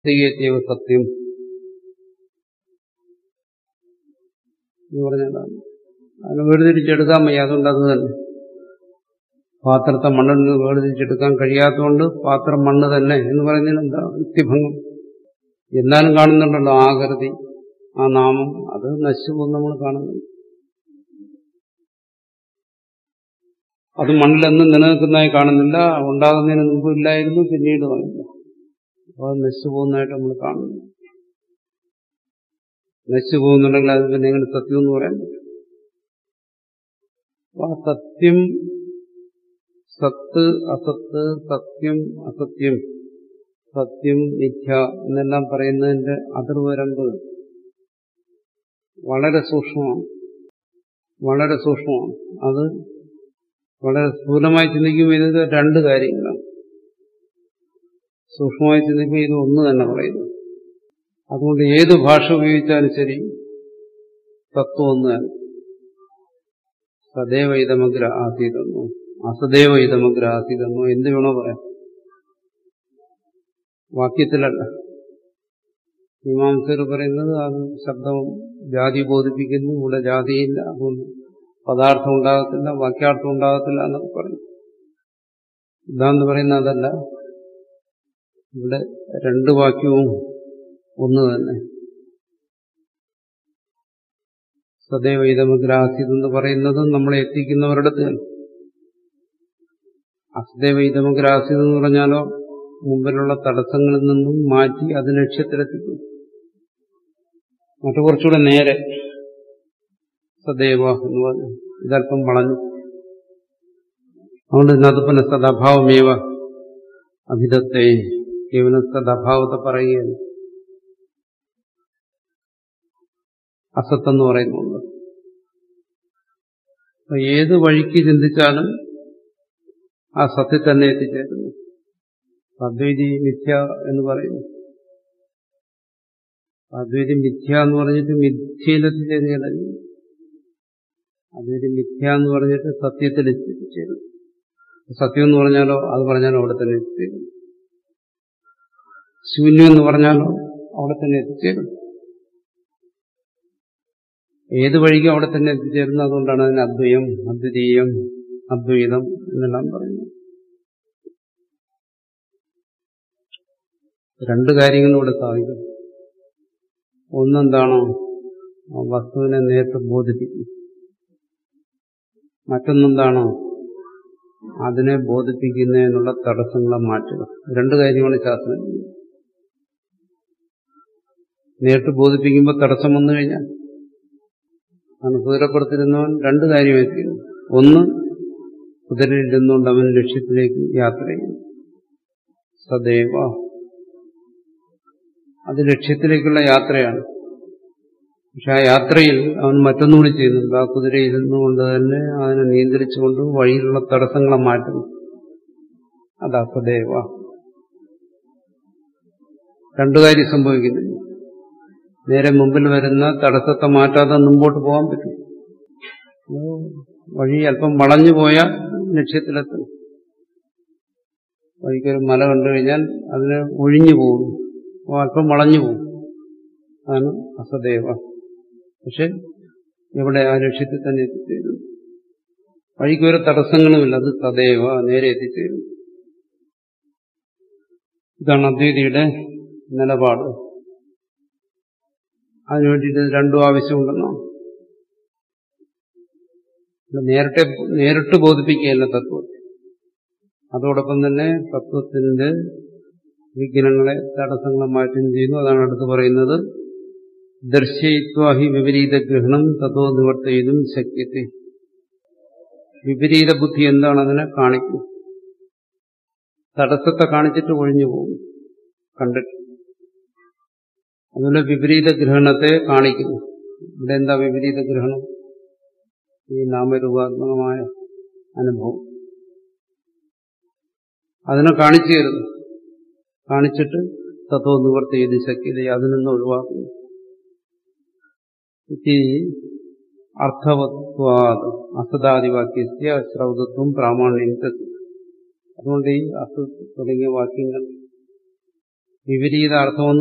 തികയത്യവ സത്യം എന്ന് പറഞ്ഞാലാണ് അതിനെ വേർതിരിച്ചെടുക്കാൻ വയ്യ അതുകൊണ്ട് അത് തന്നെ പാത്രത്തെ മണ്ണിൽ നിന്ന് വേർതിരിച്ചെടുക്കാൻ കഴിയാത്തതുകൊണ്ട് പാത്രം മണ്ണ് തന്നെ എന്ന് പറയുന്നതിന് എന്താ യുക്തിഭംഗം എന്നാലും കാണുന്നുണ്ടല്ലോ ആകൃതി ആ നാമം അത് നശിച്ചു പോകും നമ്മൾ കാണുന്നുണ്ട് അത് മണ്ണിലെന്നും നിലനിൽക്കുന്നതായി കാണുന്നില്ല ഉണ്ടാകുന്നതിന് മുമ്പ് ഇല്ലായിരുന്നു പിന്നീട് വന്നില്ല അപ്പോൾ അത് നശിച്ചു പോകുന്നതായിട്ട് നമ്മൾ കാണുന്നു നശിച്ചു പോകുന്നുണ്ടെങ്കിൽ അത് പിന്നെ എങ്ങനെ സത്യം എന്ന് പറയാൻ പറ്റും അപ്പൊ ആ സത്യം സത്ത് അസത്ത് സത്യം അസത്യം സത്യം മിഥ്യ എന്നെല്ലാം പറയുന്നതിന്റെ അതിർവരമ്പ് വളരെ സൂക്ഷ്മമാണ് വളരെ സൂക്ഷ്മമാണ് അത് വളരെ സ്ഥൂലമായി ചിന്തിക്കുമ്പോൾ ഇത് രണ്ട് കാര്യങ്ങളാണ് സൂക്ഷ്മമായി ചിന്തിക്കുമ്പോൾ ഇത് ഒന്ന് തന്നെ പറയുന്നു അതുകൊണ്ട് ഏത് ഭാഷ ഉപയോഗിച്ചാലും ശരി തത്വം ഒന്ന് തന്നെ സദൈവ ഇതമഗ്ര ആസീതെന്നോ അസദൈവ ഇതമഗ്ര ആസീതെന്നോ എന്ത് വേണോ പറയാം വാക്യത്തിലല്ല മീമാംസകർ പറയുന്നത് അത് ശബ്ദം ജാതി ബോധിപ്പിക്കുന്നു ഇവിടെ ജാതിയില്ല അതുകൊണ്ട് പദാർത്ഥം ഉണ്ടാകത്തില്ല വാക്യാർത്ഥം ഉണ്ടാകത്തില്ല എന്നൊക്കെ പറയും ഇതാന്ന് പറയുന്ന അതല്ല ഇവിടെ രണ്ട് വാക്യവും ഒന്ന് തന്നെ സദൈവ ഇതമഗ്രാസിത് എന്ന് പറയുന്നത് നമ്മളെ എത്തിക്കുന്നവരുടെ അസദൈവ ഇതമഗ്രാസിത് എന്ന് പറഞ്ഞാലോ മുമ്പിലുള്ള തടസ്സങ്ങളിൽ നിന്നും മാറ്റി അത് ലക്ഷ്യത്തിലെത്തിക്കും മറ്റു കുറച്ചുകൂടെ നേരെ സദൈവ എന്ന് പറഞ്ഞു ഇതല്പം വളഞ്ഞു അതുകൊണ്ട് ഇതിനകത്ത് പിന്നെ സദഭാവമേവ അഭിധത്തെ കേവലം സദഭാവത്തെ പറയുകയാണ് അസത്തെന്ന് പറയുന്നുണ്ട് അപ്പൊ ഏത് വഴിക്ക് ചിന്തിച്ചാലും ആ സത്യത്തിൽ തന്നെ എത്തിച്ചേരുന്നു അദ്വൈതി മിഥ്യ എന്ന് പറയുന്നു അദ്വൈതി മിഥ്യ എന്ന് പറഞ്ഞിട്ട് മിഥ്യയിലെത്തിച്ചേരുകയല്ല അദ്വൈതി മിഥ്യ എന്ന് പറഞ്ഞിട്ട് സത്യത്തിൽ എത്തിച്ചേരും സത്യം എന്ന് പറഞ്ഞാലോ അത് പറഞ്ഞാലോ അവിടെ തന്നെ എത്തിച്ചേരും ശൂന്യം എന്ന് പറഞ്ഞാലോ അവിടെ തന്നെ എത്തിച്ചേരും ഏത് വഴിക്കും അവിടെ തന്നെ എത്തിച്ചേരുന്നു അതുകൊണ്ടാണ് അതിന് അദ്വയം അദ്വിതീയം അദ്വൈതം എന്നെല്ലാം പറയുന്നത് രണ്ട് കാര്യങ്ങളും ഇവിടെ സാധിക്കും ഒന്നെന്താണോ വസ്തുവിനെ നേരിട്ട് ബോധിപ്പിക്കും മറ്റൊന്നെന്താണോ അതിനെ ബോധിപ്പിക്കുന്നതിനുള്ള തടസ്സങ്ങളെ മാറ്റുക രണ്ട് കാര്യമാണ് ശാസ്ത്രം നേരിട്ട് ബോധിപ്പിക്കുമ്പോൾ തടസ്സം വന്നു കഴിഞ്ഞാൽ ആണ് കുതിരപ്പുറത്തിരുന്നവൻ രണ്ട് കാര്യമായി തീരും ഒന്ന് കുതിരയിലിരുന്നുകൊണ്ട് അവൻ ലക്ഷ്യത്തിലേക്ക് യാത്ര ചെയ്യും സദൈവ അത് ലക്ഷ്യത്തിലേക്കുള്ള യാത്രയാണ് പക്ഷെ ആ യാത്രയിൽ അവൻ മറ്റൊന്നുകൂടി ചെയ്യുന്നുണ്ട് ആ കുതിര ഇരുന്നുകൊണ്ട് തന്നെ അതിനെ നിയന്ത്രിച്ചുകൊണ്ട് വഴിയിലുള്ള തടസ്സങ്ങളെ മാറ്റുന്നു അതാ സദൈവ രണ്ടു കാര്യം സംഭവിക്കുന്നില്ല നേരെ മുമ്പിൽ വരുന്ന തടസ്സത്തെ മാറ്റാതെ മുമ്പോട്ട് പോകാൻ പറ്റും വഴി അല്പം വളഞ്ഞു പോയാൽ ലക്ഷ്യത്തിലെത്തും വഴിക്കൊരു മല കണ്ടു കഴിഞ്ഞാൽ അതിന് ഒഴിഞ്ഞു പോകും അല്പം വളഞ്ഞു പോകും അതാണ് അസദേവ പക്ഷെ ഇവിടെ ആ ലക്ഷ്യത്തിൽ തന്നെ എത്തിച്ചേരും വഴിക്ക് ഒരു തടസ്സങ്ങളുമില്ല അത് സദൈവ നേരെ എത്തിച്ചേരും ഇതാണ് അദ്വൈതിയുടെ നിലപാട് അതിനു വേണ്ടിയിട്ട് രണ്ടും ആവശ്യമുണ്ടെന്നോ നേരിട്ട് നേരിട്ട് ബോധിപ്പിക്കുകയല്ല തത്വത്തെ അതോടൊപ്പം തന്നെ തത്വത്തിന്റെ വിഘ്നങ്ങളെ തടസ്സങ്ങളെ മാറ്റുകയും ചെയ്യുന്നു അതാണ് അടുത്ത് പറയുന്നത് ദർശയിത്വാഹി വിപരീത ഗ്രഹണം തത്വ നിവർത്തയിലും ശക്യത്തെ വിപരീത ബുദ്ധി എന്താണ് അതിനെ കാണിക്കും തടസ്സത്തെ കാണിച്ചിട്ട് ഒഴിഞ്ഞു പോകും കണ്ടിട്ട് അതുപോലെ വിപരീത ഗ്രഹണത്തെ കാണിക്കുന്നു ഇവിടെ എന്താ വിപരീത ഗ്രഹണം ഈ നാമരൂപാത്മകമായ അനുഭവം അതിനെ കാണിച്ചു തരുന്നു കാണിച്ചിട്ട് തത്വ നിവർത്തി ചെയ്ത് ശക്യത അതിൽ നിന്ന് ഒഴിവാക്കുന്നു ഇതി അർത്ഥവത്വാത് അസദാദിവാക്യസ്യ ശ്രൗതത്വം പ്രാമാണ്യം അതുകൊണ്ട് ഈ അസ തുടങ്ങിയ വാക്യങ്ങൾ വിപരീത അർത്ഥമൊന്നും